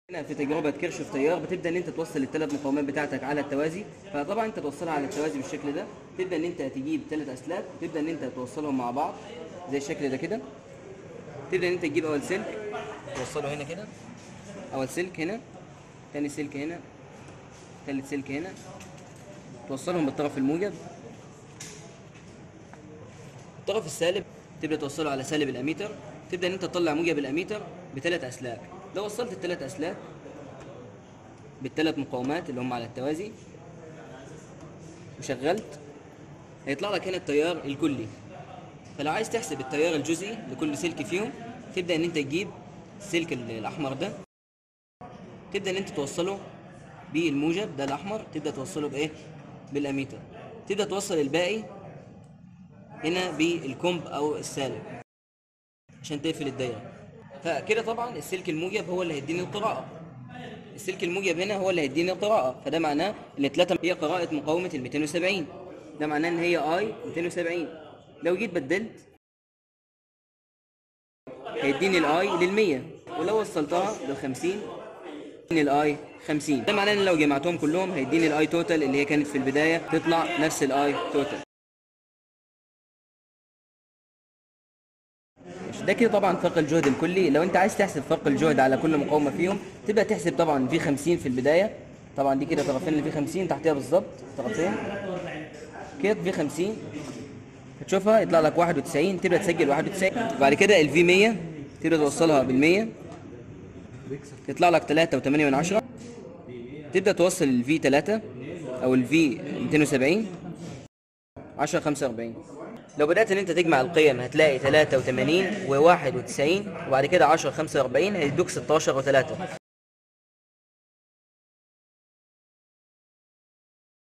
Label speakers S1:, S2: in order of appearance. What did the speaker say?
S1: هنا في تجربة كيرشوف تيار بتبدأ إن أنت توصل الثلاث مقاومات بتاعتك على التوازي فطبعا أنت توصلها على التوازي بالشكل ده تبدأ إن أنت تجيب ثلاث أسلاك تبدأ إن أنت توصلهم مع بعض زي الشكل ده كده تبدأ إن أنت تجيب أول سلك توصله هنا كده أول سلك هنا تاني سلك هنا تالت سلك هنا توصلهم بالطرف الموجب الطرف السالب تبدا توصله على سالب الاميتر تبدا ان انت تطلع موجب الاميتر بثلاث اسلاك لو وصلت الثلاث اسلاك بالثلاث مقاومات اللي هم على التوازي وشغلت هيطلع لك هنا التيار الكلي فلو عايز تحسب التيار الجزئي لكل سلك فيهم تبدا ان انت تجيب السلك ال- الاحمر ده تبدا ان انت توصله بالموجب ده الاحمر تبدا توصله بايه بالاميتر تبدا توصل الباقي هنا بالكومب او السالب عشان تقفل الدايره فكده طبعا السلك الموجب هو اللي هيديني القراءه السلك الموجب هنا هو اللي هيديني القراءه فده معناه ان 3 هي قراءه مقاومه ال 270 ده معناه ان هي اي 270 لو جيت بدلت هيديني الاي لل 100 ولو وصلتها لل 50 هيديني الاي 50 ده معناه ان لو جمعتهم كلهم هيديني الاي توتال اللي هي كانت في البدايه تطلع نفس الاي توتال ماشي. ده كده طبعا فرق الجهد الكلي لو انت عايز تحسب فرق الجهد على كل مقاومه فيهم تبدا تحسب طبعا في 50 في البدايه طبعا دي كده طرفين اللي في 50 تحتها بالظبط طرفين كده في 50 هتشوفها يطلع لك 91 تبدا تسجل 91 وبعد كده الفي 100 تبدا توصلها بال 100 يطلع لك 3 و8 من 10 تبدا توصل الفي 3 او الفي 270 10 45 لو بدأت ان انت تجمع القيم هتلاقي 83 و91 وبعد كده 10 45 هيدوك 16 و3